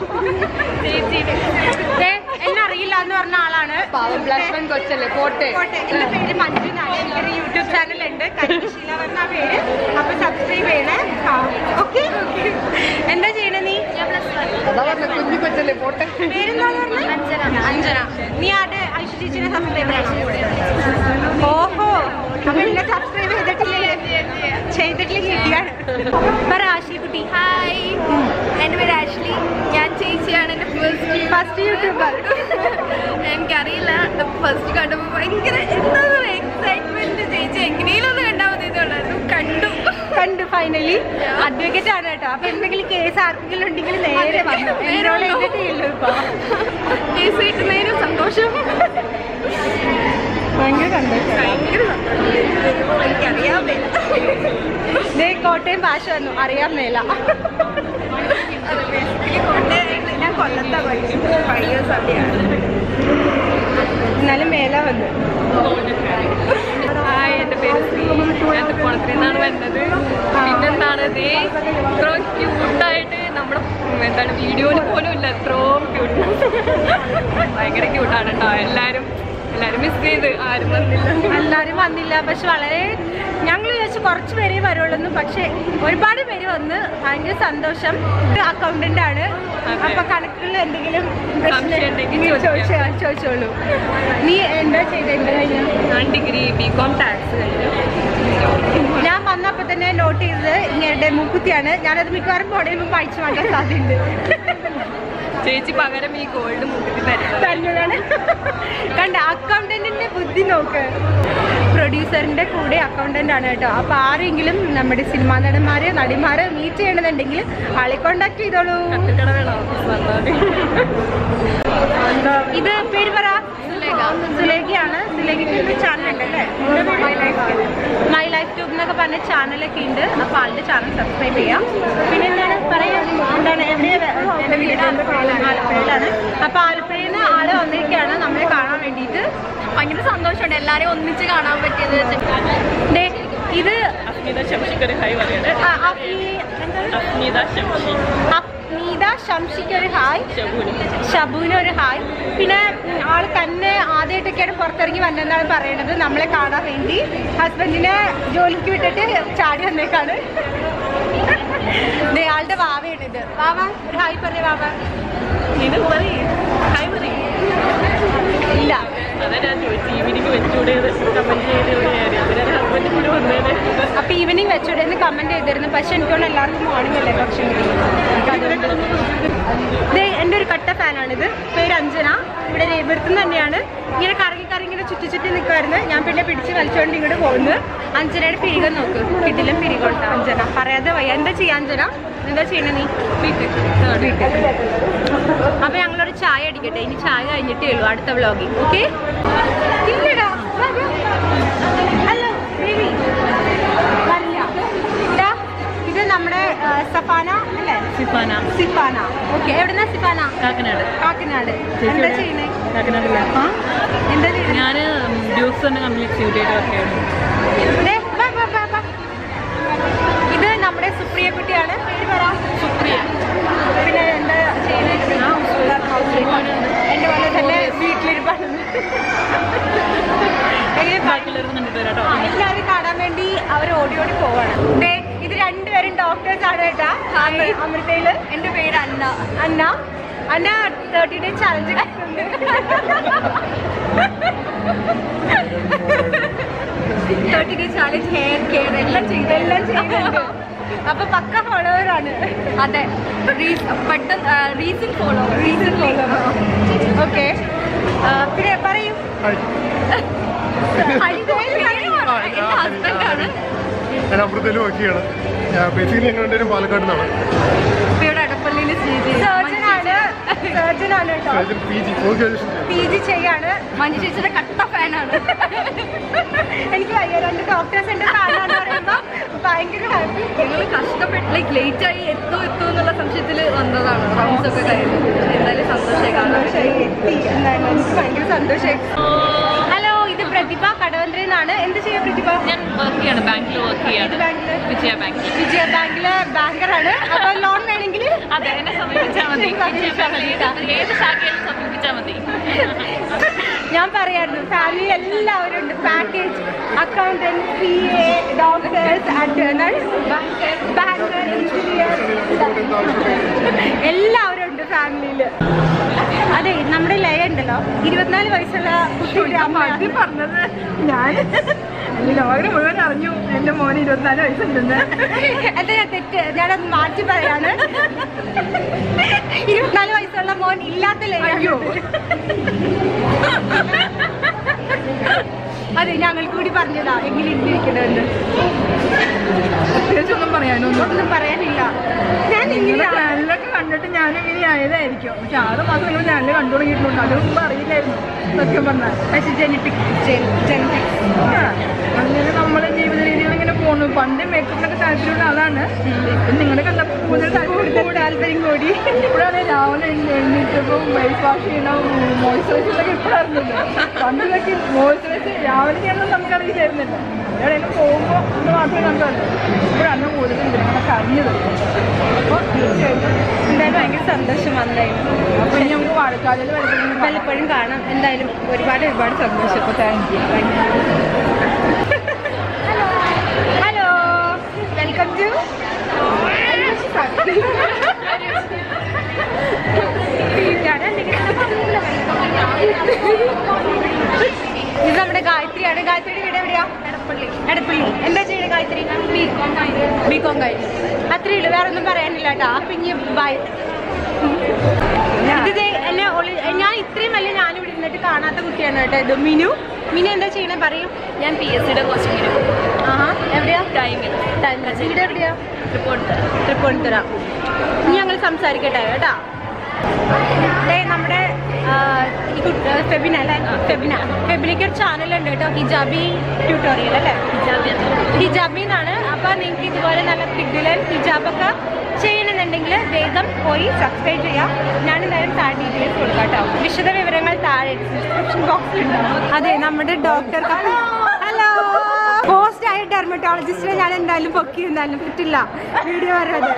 S1: ദേ, എന്നെ അറിയില്ല എന്ന് പറഞ്ഞ ആളാണ്
S5: പാവം ബ്ലാക്ക് കൊച്ചല്ലേ പോട്ടെ
S1: കോട്ടെ. എന്റെ പേര് മഞ്ജു എന്നാണ് എനിക്കൊരു യൂട്യൂബ് ചാനൽ ഉണ്ട് കരിശീല എന്ന പേര് അപ്പൊ സബ്സ്ക്രൈബ് ചെയ്യണേ ഓക്കെ എന്താ ചെയ്യണേ നീ
S5: അതാ പറഞ്ഞ കുഞ്ഞു കൊച്ചല്ലേ പോട്ടെ
S1: പേരെന്താന്ന് പറഞ്ഞേ? അഞ്ജന നീ ആരുടെ ഐശ്വര്യ ചേച്ചിനെ സബ്സ്ക്രൈബ് ചെയ്യണം ഓഹോ അപ്പൊ എന്നെ സബ്സ്ക്രൈബ് ചെയ്തിട്ടില്ലേ ചെയ്തിട്ടില്ലെങ്കിൽ ഇടിയാണ് പറ ആശി കുട്ടി
S3: ഹായ് എൻ്റെ പേര് ആഷ്ലി ഞാൻ ചേച്ചിയാണ് എൻ്റെ ഫസ്റ്റ്
S1: ഫസ്റ്റ് യൂട്യൂബർ
S3: എനിക്കറിയില്ല ഫസ്റ്റ് കണ്ടപ്പോൾ ഭയങ്കര എന്താ എക്സൈറ്റ്മെന്റ് ചേച്ചി എങ്ങനെയും ഒന്ന് കണ്ടാൽ മതി എന്നുള്ളായിരുന്നു കണ്ടു
S1: കണ്ടു ഫൈനലി അഡ്വക്കേറ്റ് ആണ് കേട്ടോ അപ്പൊ എന്തെങ്കിലും കേസ് ആർക്കെങ്കിലും ഉണ്ടെങ്കിൽ നേരെ വന്നു എൻറോൾ ചെയ്തിട്ടേ ഉള്ളൂ ഇപ്പൊ
S3: കേസ് കിട്ടുന്നതിനും സന്തോഷം
S1: ഭയങ്കര സന്തോഷം
S3: ഭയങ്കര സന്തോഷം എനിക്കറിയാൻ മേല
S1: ദേ കോട്ടയം ഭാഷ വന്നു അറിയാൻ മേല
S3: അത് ബേസിക്കലി കൊണ്ടുപോയിട്ട് ഞാൻ കൊല്ലത്താ പഠിക്കുന്നത് ഫൈവ് ഇയേഴ്സ് അവിടെയാണ്
S1: എന്നാലും മേല വന്നു
S3: ഹായ് എൻ്റെ പേര് ശ്രീ ഞാൻ തൃപ്പൂണിത്തുറയിൽ നിന്നാണ് വരുന്നത് പിന്നെന്താണ് ദേ ഇത്രയും ക്യൂട്ടായിട്ട് നമ്മുടെ ഉം, എന്താണ് വീഡിയോയിൽ പോലും ഇല്ല എത്രയും ക്യൂട്ട് ഭയങ്കര ക്യൂട്ടാണ് കേട്ടോ എല്ലാവരും എല്ലാവരും മിസ് ചെയ്ത് ആരും വന്നില്ല
S1: എല്ലാവരും വന്നില്ല പക്ഷെ വളരെ ഞങ്ങൾ വിചാരിച്ചു കുറച്ച് പേരേ വരുള്ളൂ പക്ഷെ ഒരുപാട് പേര് വന്ന് ഭയങ്കര സന്തോഷം ഒരു അക്കൗണ്ടന്റ് ആണ് അപ്പൊ കണക്കുകളിൽ എന്തെങ്കിലും
S3: സംശയം ഉണ്ടെങ്കിൽ
S1: ചോദിച്ചാ ചോദിച്ചോളൂ നീ എന്താ ചെയ്തത് എന്താ കഴിഞ്ഞ
S3: ഞാൻ ഡിഗ്രി ബി കോം ടാക്സ് കഴിഞ്ഞു
S1: ഞാൻ വന്നപ്പോ തന്നെ നോട്ട് ചെയ്തത് ഇങ്ങനെ മൂക്കുത്തിയാണ് ഞാനത് മിക്കവാറും പോണേ മുമ്പ് അയച്ചു മാറ്റാൻ സാധ്യതയുണ്ട്
S3: ചേച്ചി പകരം ഈ ഗോൾഡ് മുഖത്തിൽ തരുന്നത്
S1: തരുന്നതാണ് കണ്ട അക്കൗണ്ടന്റിന്റെ ബുദ്ധി നോക്ക് പ്രൊഡ്യൂസറിന്റെ കൂടെ അക്കൗണ്ടന്റ് ആണ് കേട്ടോ അപ്പൊ ആരെങ്കിലും നമ്മുടെ സിനിമാ നടന്മാരെ നടിമാരെ മീറ്റ് ചെയ്യണമെന്നുണ്ടെങ്കിൽ ആളെ കോണ്ടാക്ട് ചെയ്തോളൂ
S3: കത്തിക്കട വേണം ഓഫീസ് വന്നാൽ
S1: ഇത് പേര് പറ സുലേഖയാണ് സുലേഖയ്ക്ക് ഒരു ചാനൽ ഉണ്ടല്ലേ മൈ ലൈഫ് ട്യൂബ് എന്നൊക്കെ പറഞ്ഞ ചാനലൊക്കെ ഉണ്ട് അപ്പൊ ആളുടെ ചാനൽ സബ്സ്ക്രൈബ് ചെയ്യാം പിന്നെ എന്താണ് പറയാ എന്താണ് എവിടെയാ എന്റെ വീട് ആലപ്പുഴയിലാണ് അപ്പൊ ആലപ്പുഴയിൽ നിന്ന് ആള് വന്നിരിക്കുകയാണ് നമ്മളെ കാണാൻ വേണ്ടിയിട്ട്
S3: ഭയങ്കര സന്തോഷമുണ്ട് എല്ലാരെയും ഒന്നിച്ച് കാണാൻ പറ്റിയത്
S1: ദേ, ഇത്
S4: അഫ്നീത ശംഷിക്കൊരു ഹായ് പറയണേ
S1: ആ, അഫ്നി- എന്താണ്?
S4: അഫ്നീത ശംഷി
S1: അഫ്നീത ശംഷിക്ക് ഒരു ഹായ്
S4: ശബുനി
S1: ഷബുവിന് ഒരു ഹായ് പിന്നെ ഉം, ആള് തന്നെ ആദ്യമായിട്ടൊക്കെയാണ് പുറത്തിറങ്ങി വന്നെന്നാണ് പറയണത് നമ്മളെ കാണാൻ വേണ്ടി ഹസ്ബൻഡിനെ ജോലിക്ക് വിട്ടിട്ട് ചാടി വന്നേക്കാണ് ദേ, ആളുടെ വാവയാണ് ഇത് വാവ ഒരു ഹായ് പറഞ്ഞേ വാവ
S4: ഇത് പറയ് ഹായ് പറയ്
S1: ഇല്ല
S4: അതാ ഞാൻ ചോദിച്ചു ഈവനിങ് വെച്ചൂടെ കമന്റ് ചെയ്ത് പിന്നെ ഹസ്ബൻഡ് കൂടെ വന്നേനെ
S1: അപ്പൊ ഈവനിങ് വെച്ചൂടെ എന്ന് കമന്റ് ചെയ്തിരുന്നു പക്ഷെ എനിക്കോണ്ട് എല്ലാവർക്കും മോർണിംഗ് അല്ലേ പക്ഷേ ദേ എൻ്റെ ഒരു കട്ട ഫാനാണിത് പേര് അഞ്ജന ഇവിടെ ലേബർത്ത് തന്നെയാണ് ഇങ്ങനെ കറങ്ങി കറങ്ങി ഇങ്ങനെ ചുറ്റി ചുറ്റി നിൽക്കുമായിരുന്നു ഞാൻ പിന്നെ പിടിച്ച് വലിച്ചുകൊണ്ട് ഇങ്ങോട്ട് പോകുന്നു അഞ്ജനയുടെ പിരികം നോക്ക് കിടിലും പിരികൊണ്ട അഞ്ജന പറയാതെ വയ്യ എന്താ ചെയ്യാ അഞ്ജന എന്താ ചെയ്യണേ നീ അപ്പൊ ഞങ്ങളൊരു ചായ അടിക്കട്ടെ ഇനി ചായ കഴിഞ്ഞിട്ടേ ഉള്ളൂ അടുത്ത വ്ളോഗിങ് ഓക്കെ ഇല്ലടാ ഹലോ ബേബി വരില്ല ഇതാ, ഇത് നമ്മുടെ ആ, സഫാന അല്ലേ
S4: സിഫാന
S1: സിഫാന ഓക്കെ എവിടുന്ന സിഫാന
S4: കാക്കനാട്
S1: കാക്കനാട് എന്താ ചെയ്യുന്നേ
S4: കാക്കനാടില്ല
S1: ആ? എന്താ ചെയ്യുന്നത്
S4: ഞാൻ ഡ്യൂക്സ് എന്ന കമ്പനി എക്സിക്യൂട്ടീവ് വർക്ക് ചെയ്യുന്നു
S1: ദേ, വാ, വാ, വാ, വാ. ഇത് നമ്മുടെ സുപ്രിയ കുട്ടിയാണ് പേര് പറ സുപ്രിയ പിന്നെ എന്താ ചെയ്യുന്നത് എന്റെ പോലെ തന്നെ വീട്ടിലിരിപ്പാണ് എങ്ങനെ പാ-
S4: ബാക്കിയുള്ളവർക്ക് കണ്ടിട്ട് വരാം കേട്ടോ
S1: എല്ലാവരും കാണാൻ വേണ്ടി അവർ ഓടി ഓടി പോവാണ് ദേ, ഇത് രണ്ടുപേരും ഡോക്ടേഴ്സ് ആണ് കേട്ടാ അമൃതയില്
S3: എൻ്റെ പേര് Anna
S1: Anna Anna thirty day challenge
S3: thirty day challenge hair care എല്ലാം ചെയ്ത്
S1: എല്ലാം ചെയ്യുന്നുണ്ട് അപ്പൊ പക്ക ഫോളോവറാണ്
S3: അതെ റീസ് പെട്ടെന്ന് reason follow reason follow
S1: okay പിന്നെ പറയൂ
S3: എൻ്റെ ഹസ്ബൻഡാണ്
S6: ഞാൻ അമൃതയിൽ വർക്ക് ചെയ്യണം ബേസിക്കലി ഞങ്ങൾ രണ്ടുപേരും പാലക്കാട് നിന്നാണ്
S3: ഇവിടെ അടപ്പള്ളിയിൽ സ്ഥിതി
S1: സർജൻ ആണ് സർജൻ ആണ് കേട്ടോ
S6: P G post graduation
S1: P G ചെയ്യാണ്
S3: മഞ്ജു ചേച്ചിയുടെ കട്ട ഫാനാണ്
S1: എനിക്ക് വയ്യ രണ്ട് ഡോക്ടേഴ്സ് എന്റെ കാണാന്ന് പറയുമ്പോ ഭയങ്കര ഹാപ്പി
S3: ഞങ്ങൾ കഷ്ടപ്പെട്ട് ലൈക്ക് ലേറ്റ് ആയി എത്തോ എത്തോ എന്നുള്ള സംശയത്തിൽ വന്നതാണ് റൗണ്ട്സ് ഒക്കെ കഴിഞ്ഞു എന്തായാലും സന്തോഷമായി കാണാൻ
S1: സന്തോഷമായി എത്തി എന്തായാലും എനിക്ക് ഭയങ്കര സന്തോഷമായി ഹലോ ഇത് പ്രതിഭ കടവന്ത്രയിൽ നിന്നാണ് എന്ത് ചെയ്യാ പ്രതിഭ
S4: ഞാൻ വർക്ക് ചെയ്യാണ് ബാങ്കിൽ വർക്ക്
S1: ഏത്
S4: ചെയ്യാണ്
S1: ബാങ്കില്
S4: വിജയ ബാങ്കിൽ
S1: വിജയ ബാങ്കിലെ ബാങ്കറാണ് അപ്പൊ ലോൺ വേണമെങ്കിൽ
S4: അതെ എന്നെ സമീപിച്ചാൽ മതി വിജയ ബാങ്കിൽ ഏത് ഏത് ശാഖയിലും സമീപിച്ചാൽ മതി
S1: ഞാൻ പറയായിരുന്നു ഫാമിലി എല്ലാവരും ഉണ്ട് package accountant P A doctors banker engineer എല്ലാവരും ഉണ്ട് ഫാമിലിയിൽ അതെ നമ്മുടെ ലയ ഉണ്ടല്ലോ ഇരുപത്തിനാല് വയസ്സുള്ള കുട്ടിയുടെ അമ്മ
S3: പറഞ്ഞത് ഞാൻ ലോകം മുഴുവൻ അറിഞ്ഞു എന്റെ മോന് ഇരുപത്തിനാല് വയസ്സുണ്ടെന്ന്
S1: എന്താ ഞാൻ തെറ്റ് ഞാനത് മാറ്റി പറയാണ് ഇരുപത്തിനാല് വയസ്സുള്ള മോൻ ഇല്ലാത്ത ലയ അതെ ഞങ്ങൾക്ക് കൂടി പറഞ്ഞതാ എങ്ങനെ ഇരിക്കണമെന്ന്
S5: പ്രത്യേകിച്ച് ഒന്നും പറയാനൊന്നും
S1: ഒന്നും പറയാനില്ല ഞാൻ
S5: നിങ്ങളുടെ
S1: ഇങ്ങനെ
S5: ചാനലൊക്കെ കണ്ടിട്ട് ഞാൻ ഇങ്ങനെ ആയതായിരിക്കും പക്ഷെ ആറ് മാസം നിങ്ങൾ ചാനൽ കണ്ടു തുടങ്ങിയിട്ടുണ്ട് അത് മുമ്പ് അറിയില്ലായിരുന്നു സത്യം പറഞ്ഞാൽ
S1: പക്ഷെ ജനറ്റിക് ജനറ്റിക്സ്
S5: അങ്ങനെ നമ്മുടെ ജീവിത രീതികൾ ഇങ്ങനെ പോകുന്നു പണ്ട് മേക്കപ്പിനൊക്കെ താല്പര്യമുള്ള ആളാണ് ഇപ്പം നിങ്ങളെ കണ്ടപ്പോൾ കൂടുതൽ താല്പര്യം
S1: താല്പര്യം കൂടി
S5: ഇപ്പോഴാണ് രാവിലെ എഴുന്നേറ്റപ്പോൾ ഫേസ് വാഷ് ചെയ്യണം മോയ്സ്ചറൈസറൊക്കെ ഇപ്പോഴായിരുന്നത് പണ്ടിലൊക്കെ മോയ്സ്ചറൈസർ രാവിലെ ചെയ്യണമെന്ന് നമുക്കറിയില്ലായിരുന്നില്ല എവിടെയെങ്കിലും പോകുമ്പോൾ ഒന്ന് മാത്രമേ കണ്ടുള്ളൂ ഇപ്പോഴാണ് കൂടുതൽ ഇതിനൊക്കെ അറിഞ്ഞത് അപ്പോൾ തീർച്ചയായിട്ടും
S1: എന്തായാലും ഭയങ്കര സന്തോഷം വന്നായിരുന്നു
S5: അപ്പോൾ ഇനി നമുക്ക് വാഴക്കാലിൽ വരുന്നത്
S1: പലപ്പോഴും കാണാം എന്തായാലും ഒരുപാട് ഒരുപാട് സന്തോഷം
S5: അപ്പോൾ thank you thank you
S1: hello welcome to ഇത് നമ്മുടെ ഗായത്രിയാണ് ഗായത്രിയുടെ വീട് എവിടെയാ എടപ്പള്ളി എടപ്പള്ളി എന്താ ചെയ്യുന്നത് ഗായത്രി ബി കോം കഴിഞ്ഞു അത്രേ ഉള്ളൂ വേറെ ഒന്നും പറയാനില്ല കേട്ടോ അപ്പൊ ഇനി ബൈ ഇത് ദേ എന്നെ ഒളി- ഞാൻ ഇത്രയും വലിയ ഞാനിവിടെ ഇരുന്നിട്ട് കാണാത്ത കുട്ടിയാണ് കേട്ടോ ഇത് മിനു മിനു എന്താ ചെയ്യണേ പറയൂ
S3: ഞാൻ പി എസ് സിയുടെ കോച്ചിങ്ങിന്
S1: ആഹാ എവിടെയാ
S3: ടൈമിൽ
S1: ടൈം വീട് എവിടെയാ
S3: റിപ്പോർട്ട്
S1: തൃപ്പൂണിത്തുറ ഇനി ഞങ്ങൾ സംസാരിക്കട്ടെ കേട്ടാ ദേ നമ്മുടെ ആ, ഈ കുട്ടി ഫെബിന അല്ലേ ഫെബിന ഫെബിനയ്ക്ക് ഒരു ചാനലുണ്ട് കേട്ടോ ഹിജാബി ട്യൂട്ടോറിയൽ അല്ലേ ഹിജാബി എന്നാണ് അപ്പൊ നിങ്ങൾക്ക് ഇതുപോലെ നല്ല കിഡിലൻ ഹിജാബൊക്കെ ചെയ്യണമെന്നുണ്ടെങ്കിൽ വേഗം പോയി സബ്സ്ക്രൈബ് ചെയ്യാം ഞാൻ എന്തായാലും താഴെ ഡീറ്റെയിൽസ് കൊടുക്കാം കേട്ടോ വിശദ വിവരങ്ങൾ താഴെ ഡിസ്ക്രിപ്ഷൻ ബോക്സിൽ ഉണ്ടാവും അതെ നമ്മുടെ ഡോക്ടർ ഹലോ പോസ്റ്റ് ആയ ഡെർമറ്റോളജിസ്റ്റിനെ ഞാൻ എന്തായാലും പൊക്കി എന്തായാലും പറ്റില്ല വീഡിയോ വരാതെ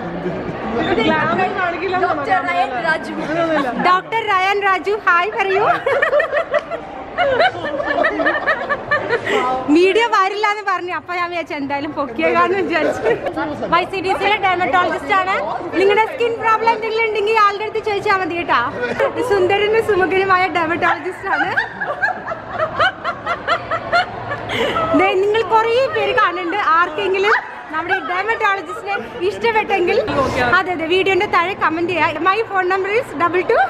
S1: ഡോക്ടർ റയാൻ രാജു ഹായ് പറയൂ വീഡിയോ വരില്ല എന്ന് പറഞ്ഞു അപ്പൊ ഞാൻ വിചാരിച്ചു എന്തായാലും പൊക്കിയേക്കാന്ന് വിചാരിച്ചു വൈ സി ഡി സിയിലെ ഡെർമറ്റോളജിസ്റ്റ് ആണ് നിങ്ങളുടെ സ്കിൻ പ്രോബ്ലം എന്തെങ്കിലും ഉണ്ടെങ്കിൽ ആളുടെ അടുത്ത് ചോദിച്ചാൽ മതി കേട്ടാ സുന്ദരനും സുമുഖനുമായ ഡെർമറ്റോളജിസ്റ്റ് ആണ് ദേ, നിങ്ങൾ കുറേ പേര് കാണുന്നുണ്ട് ആർക്കെങ്കിലും നമ്മുടെ ഡെർമറ്റോളജിസ്റ്റിനെ ഇഷ്ടപ്പെട്ടെങ്കിൽ അതെ അതെ വീഡിയോന്റെ താഴെ കമന്റ് ചെയ്യാം my phone number is double two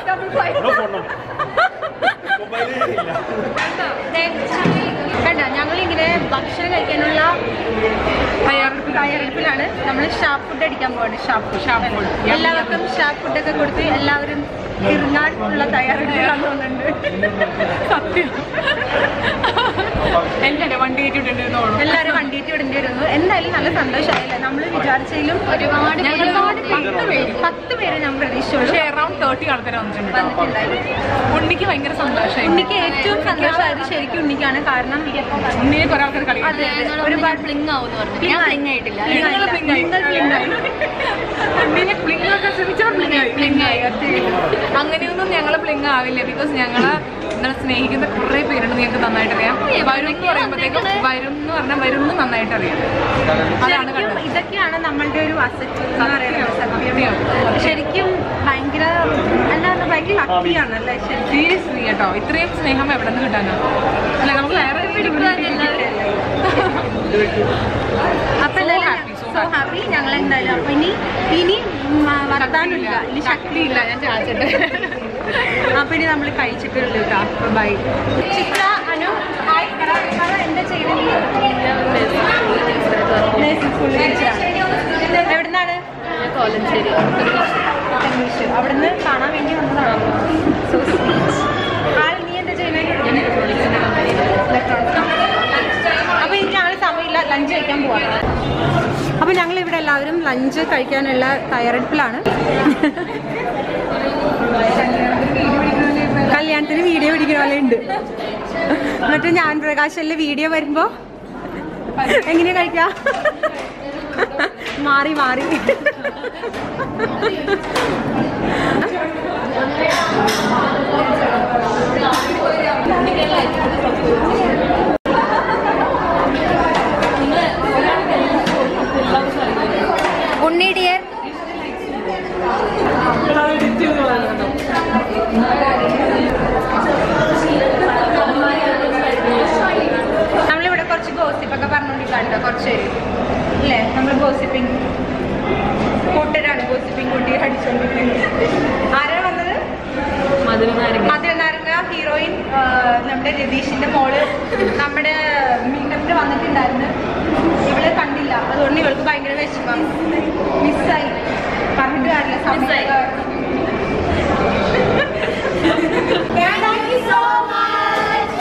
S1: കണ്ട ഞങ്ങൾ ഇങ്ങനെ ഭക്ഷണം കഴിക്കാനുള്ള തയ്യാറെടുപ്പ് തയ്യാറെടുപ്പിലാണ് നമ്മൾ ഷാപ്പ് ഫുഡ് അടിക്കാൻ പോവാണ് ഷാപ്പ് ഷാപ്പ് ഫുഡ് എല്ലാവർക്കും ഷാപ്പ് ഫുഡൊക്കെ കൊടുത്ത് എല്ലാവരും തിരുനാൾ ഉള്ള തയ്യാറെടുപ്പിലാണ് തോന്നുന്നുണ്ട് സത്യം
S5: എൻ്റെ വണ്ടി കയറ്റിട്ടുണ്ടെന്ന്
S1: എല്ലാവരും വണ്ടിയിട്ട് വിടേണ്ടി വരുന്നു എന്തായാലും നല്ല സന്തോഷമായില്ലേ നമ്മൾ വിചാരിച്ചതിലും ഒരുപാട് ഒരുപാട് പത്ത് പേര് പത്ത് പേര് ഞാൻ പ്രതീക്ഷിച്ചുള്ളൂ
S5: പക്ഷേ അറൗണ്ട് തേർട്ടി ആൾക്കാർ വന്നിട്ടുണ്ട്
S1: വന്നിട്ടുണ്ടായിരുന്നു
S5: ഉണ്ണിക്ക് ഭയങ്കര സന്തോഷമായി
S1: ഉണ്ണിക്ക് ഏറ്റവും സന്തോഷമായത് ശരിക്കും ഉണ്ണിക്കാണ് കാരണം
S5: ഉണ്ണിയെ കുറെ ആൾക്കാർ കളി
S1: അതെ അതെ ഒരുപാട്
S3: പ്ലിങ് ആവുമെന്ന് പറഞ്ഞു ഞാൻ പ്ലിങ് ആയിട്ടില്ല
S5: നിങ്ങൾ fling ആയി.
S1: നിങ്ങൾ fling ആയി.
S5: ഉണ്ണിനെ ഫ്ലിങ് ഒക്കെ ശ്രമിച്ചാൽ ഫ്ലിങ് ആയി
S3: പ്ലിങ് ആയി
S5: അങ്ങനെയൊന്നും ഞങ്ങൾ പ്ലിങ് ആവില്ല ബിക്കോസ് ഞങ്ങള് നിങ്ങളെ സ്നേഹിക്കുന്ന കുറെ പേരുണ്ട് നിങ്ങൾക്ക് നന്നായിട്ട് അറിയാം വരും എന്ന് പറയുമ്പോഴത്തേക്കും വരും എന്ന് പറഞ്ഞാൽ വരും എന്ന് നന്നായിട്ട് അറിയാം അതാണ്
S1: ശരിക്കും
S5: കണ്ടത്
S1: ഇതൊക്കെയാണ് നമ്മളുടെ ഒരു അസറ്റ് എന്ന് പറയുന്നത് സത്യം ശരിക്കും ഭയങ്കര അല്ലാതെ ഭയങ്കര ലക്കിയാണ് അല്ലേ ശരിക്കും
S5: സീരിയസ്ലി കേട്ടോ ഇത്രയും സ്നേഹം എവിടെ നിന്ന് കിട്ടാനോ അല്ല നമുക്ക് വേറെ
S1: അപ്പൊ
S5: So
S1: എന്തായാലും
S5: happy, so
S1: സോ ഹാപ്പി ഞങ്ങൾ എന്തായാലും അപ്പൊ ഇനി ഇനി വർത്താനില്ല ഇനി
S5: ശക്തിയില്ല ഞാൻ ചാച്ചിട്ട്
S1: അപ്പൊ ഇനി നമ്മൾ കഴിച്ചിട്ടുള്ളൂ കേട്ടോ ബൈ ചിത്ര അനു ഹായ് പറ, പറ, എന്താ ചെയ്യുന്നത് നഴ്സിംഗ് സ്കൂളിൽ ടീച്ചറാണ് എവിടുന്നാണ്
S3: കോലഞ്ചേരി
S1: തൃശ്ശൂർ അവിടുന്ന് കാണാൻ വേണ്ടി വന്നതാണ് സോ ആൾ നീ എന്താ ചെയ്യുന്നത് അപ്പൊ ഇനി ഞങ്ങൾ സമയമില്ല ലഞ്ച് കഴിക്കാൻ പോവാണ് അപ്പൊ ഞങ്ങൾ ഇവിടെ എല്ലാവരും ലഞ്ച് കഴിക്കാനുള്ള തയ്യാറെടുപ്പിലാണ് കല്യാണത്തിന് വീഡിയോ പിടിക്കുന്ന പോലെ ഉണ്ട് എന്നിട്ട് ഞാൻ പ്രകാശല്ലേ വീഡിയോ വരുമ്പോ എങ്ങനെയാ കഴിക്കാ മാറി മാറി ഉണ്ണി ഡിയർ നമ്മളിവിടെ കുറച്ച് ഗോസിപ്പൊക്കെ പറഞ്ഞുകൊണ്ടിരിക്കാണ്ട് കുറച്ച് പേര് അല്ലേ നമ്മൾ ഗോസിപ്പിംഗ് കൂട്ടരാണ് ഗോസിപ്പിംഗ് കൂട്ടി അടിച്ചോണ്ടിരിക്കുന്നത് ആരാ വന്നത്
S3: മധുരനാരങ്ങ
S1: മധുരനാരങ്ങ ഹീറോയിൻ ആ, നമ്മുടെ രതീഷിന്റെ മോള് നമ്മുടെ മീറ്റപ്പിൽ വന്നിട്ടുണ്ടായിരുന്നു ഇവളെ കണ്ടില്ല അതുകൊണ്ട് ഇവൾക്ക് ഭയങ്കര വിഷമം മിസ്സായി പറഞ്ഞിട്ട് കാര്യമില്ല സമയം Thank you so much.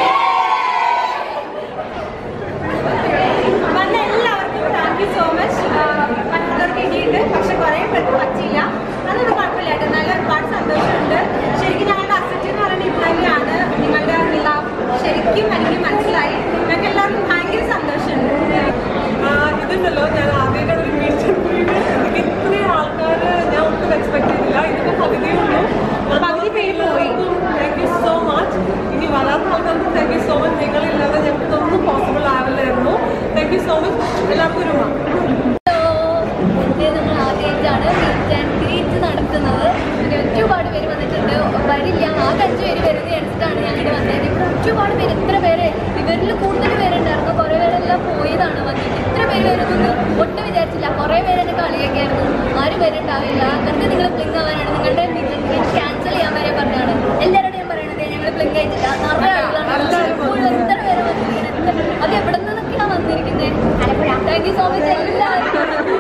S1: വന്ന എല്ലാവർക്കും താങ്ക് യു സോ മച്ച് മറ്റുള്ളവർക്ക് ഇനിയുണ്ട് പക്ഷെ കുറേ പേർക്ക് പറ്റിയില്ല അതൊന്നും കുഴപ്പമില്ല കേട്ടോ നല്ല ഒരുപാട് സന്തോഷമുണ്ട് ശരിക്കും ഞങ്ങളുടെ അസറ്റ് എന്ന് പറയുന്നത് ഇത് തന്നെയാണ് നിങ്ങളുടെ ലവ് ശരിക്കും എനിക്ക് മനസ്സിലായി ഞങ്ങൾക്ക് എല്ലാവർക്കും ഭയങ്കര സന്തോഷമുണ്ട്
S7: ഇതുണ്ടല്ലോ ഞാൻ ആദ്യമായിട്ടാണ് ഒരു മീറ്റ് എനിക്ക് ഇത്രയും ആൾക്കാർ ഞാൻ ഒട്ടും എക്സ്പെക്ട് ചെയ്തില്ല ഇതിന്റെ പകുതിയേ ഉള്ളൂ
S1: പകുതി പേര് പോയി.
S7: താങ്ക് യു സോ മച്ച് ഇനി വരാത്ത ആൾക്കാർക്ക് താങ്ക് യു സോ മച്ച് നിങ്ങളില്ലാതെ ഞങ്ങൾക്ക് ഇതൊന്നും പോസിബിൾ ആവില്ലായിരുന്നു താങ്ക് യു സോ മച്ച് എല്ലാവർക്കും ഒരു ഉമ്മ.
S8: ഇത് നമ്മൾ ആദ്യമായിട്ടാണ് മീറ്റ് ആൻഡ് ഗ്രീറ്റ് നടത്തുന്നത് പിന്നെ ഒരുപാട് പേര് വന്നിട്ടുണ്ട് വരില്ല ആകെ അഞ്ച് പേര് വരുന്നത് എടുത്തിട്ടാണ് ഞങ്ങൾ വന്നത് ഇവിടെ ഒരുപാട് പേര് എത്ര പേര് ഇവരിൽ കൂടുതൽ പേരുണ്ടായിരുന്നു കുറേ പേരെല്ലാം പോയതാണ് വന്നിട്ട് ഇത്ര പേര് വരുന്നത് ഒട്ടും വിചാരിച്ചില്ല കുറേ പേര് എന്നെ കളിയൊക്കെയായിരുന്നു ആരും വരുന്നുണ്ടാവില്ല വെറുതെ നിങ്ങൾ പ്ലിങ് ആവാനാണ് നിങ്ങളുടെ ക്യാൻസൽ ചെയ്യാൻ വരെ പറഞ്ഞാണ് എല്ലാവരോടും ഞാൻ പറയണത് ഞങ്ങൾ പ്ലിങ് ആയിട്ടില്ല നിറയെ ആളുകളാണ് ഇപ്പോഴും എത്ര പേര് വന്നിരിക്കുന്നത് അത് എവിടെ നിന്നൊക്കെയാണ് വന്നിരിക്കുന്നത് താങ്ക് യു സോ മച്ച് എല്ലാവർക്കും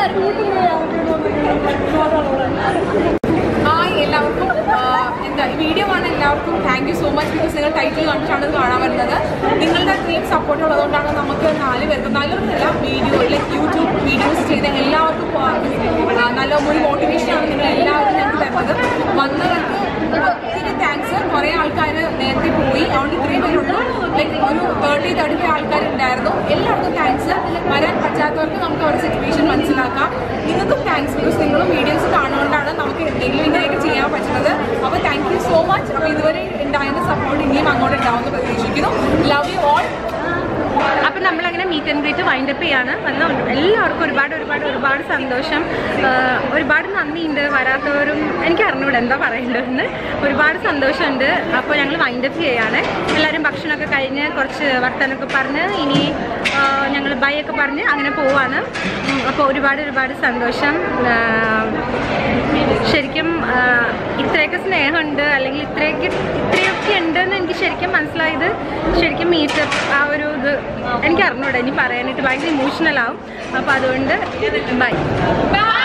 S8: എല്ലാവർക്കും
S5: ഹായ് എല്ലാവർക്കും ആ, എന്താ ഈ വീഡിയോ ആണ് എല്ലാവർക്കും thank you so much because നിങ്ങൾ ടൈറ്റിൽ കണ്ടിട്ടാണ് ഇത് കാണാൻ വരുന്നത് നിങ്ങളുടെ അത്രയും സപ്പോർട്ട് ഉള്ളതുകൊണ്ടാണ് നമുക്ക് നാല് പേർക്ക് നാലുപേർക്കല്ല വീഡിയോ ലൈക്ക് യൂട്യൂബ് വീഡിയോസ് ചെയ്ത എല്ലാവർക്കും ആ, നല്ല ഒരു മോട്ടിവേഷനാണ് നിങ്ങൾ എല്ലാവരും ഞങ്ങൾക്ക് തരുന്നത് വന്നവർക്ക് ഒത്തിരി താങ്ക്സ് കുറേ ആൾക്കാർ നേരത്തെ പോയി അതുകൊണ്ട് ഇത്രയും പേരുള്ളൂ ലൈക്ക് ഒരു തേർട്ടി തേർട്ടി ഫൈവ് ആൾക്കാരുണ്ടായിരുന്നു എല്ലാവർക്കും താങ്ക്സ് വരാൻ പറ്റാത്തവർക്ക് നമുക്ക് അവരുടെ സിറ്റുവേഷൻ മനസ്സിലാക്കാം നിങ്ങൾക്കും താങ്ക്സ് ബിക്കോസ് നിങ്ങളും വീഡിയോസ് കാണുകൊണ്ടാണ് നമുക്ക് എന്തെങ്കിലും ഇങ്ങനെയൊക്കെ ചെയ്യാൻ പറ്റുന്നത് അപ്പോൾ താങ്ക് യു സോ മച്ച് അപ്പോൾ ഇതുവരെ ഉണ്ടായിരുന്ന സപ്പോർട്ട് ഇനിയും അങ്ങോട്ട് ഉണ്ടാവുമെന്ന് പ്രതീക്ഷിക്കുന്നു ലവ് യു ഓൾ
S1: അപ്പം നമ്മളങ്ങനെ meet and greet wind up ചെയ്യാണ് വന്ന എല്ലാവർക്കും ഒരുപാട് ഒരുപാട് ഒരുപാട് സന്തോഷം ആഹ് ഒരുപാട് നന്ദിയുണ്ട് വരാത്തവരും എനിക്ക് അറിഞ്ഞൂടെ എന്താ പറയേണ്ടതെന്ന് ഒരുപാട് സന്തോഷമുണ്ട് അപ്പോൾ ഞങ്ങൾ വൈൻഡ് അപ്പ് ചെയ്യാണ് എല്ലാവരും ഭക്ഷണമൊക്കെ കഴിഞ്ഞ് കുറച്ച് വർത്തനമൊക്കെ പറഞ്ഞ് ഇനി ഞങ്ങൾ ബൈ ഒക്കെ പറഞ്ഞ് അങ്ങനെ പോവാണ് അപ്പോൾ ഒരുപാട് ഒരുപാട് സന്തോഷം ആഹ് ശരിക്കും ആഹ് ഇത്രയൊക്കെ സ്നേഹമുണ്ട് അല്ലെങ്കിൽ ഇത്രയൊക്കെ ഇത്രയൊക്കെ ഉണ്ടെന്ന് എനിക്ക് ശരിക്കും മനസ്സിലായത് ശരിക്കും മീറ്റപ്പ് ആ ഒരു ഇത് എനിക്ക് അറിഞ്ഞൂടെ ഇനി പറയാനായിട്ട് ഭയങ്കര ഇമോഷണൽ ആവും അപ്പോൾ അതുകൊണ്ട് ബൈ
S5: ബൈ